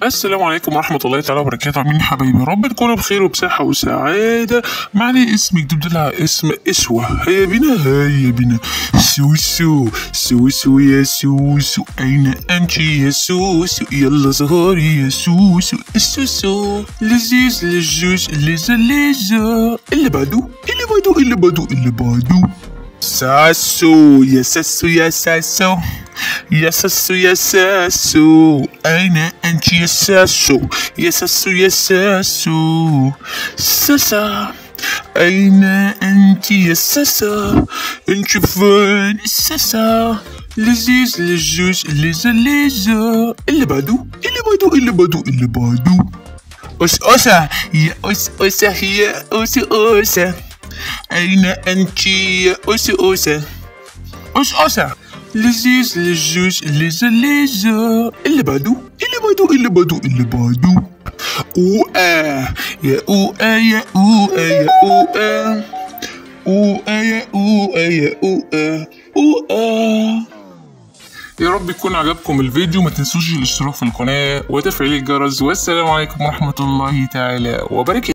السلام عليكم ورحمة الله تعالى وبركاته عاملين حبايبي رب تكونوا بخير وبصحة وسعادة معنا اسم جديد لها اسم اسوة هيا بنا هيا بنا سوسو سوسو يا سوسو أين أنت يا سوسو يلا ظهري يا سوسو السوسو لذيذ لجوج لذا لذا اللي بعده اللي بعده اللي بعده اللي بعده ساسو يا ساسو يا ساسو يا ساسو يا ساسو أين أنت يا ساسو يا ساسو يا ساسو ساسا أين أنت يا ساسا أنت فين ساسا لذيذ لجوج لذا لذا اللي بعده اللي بعده اللي بعده اللي بعده أس أسا يا أس أسا يا أس أسا أين أنت يا أس أسا أس أسا لذيذ لجوج لذا لذا اللي بعده اللي بعده اللي بعده اللي بعده أو آه يا أو آه يا أو آه يا أو آه أو آه يا أو آه يا أو آه أو آه يا رب يكون عجبكم الفيديو ما تنسوش الاشتراك في القناة وتفعيل الجرس والسلام عليكم ورحمة الله تعالى وبركاته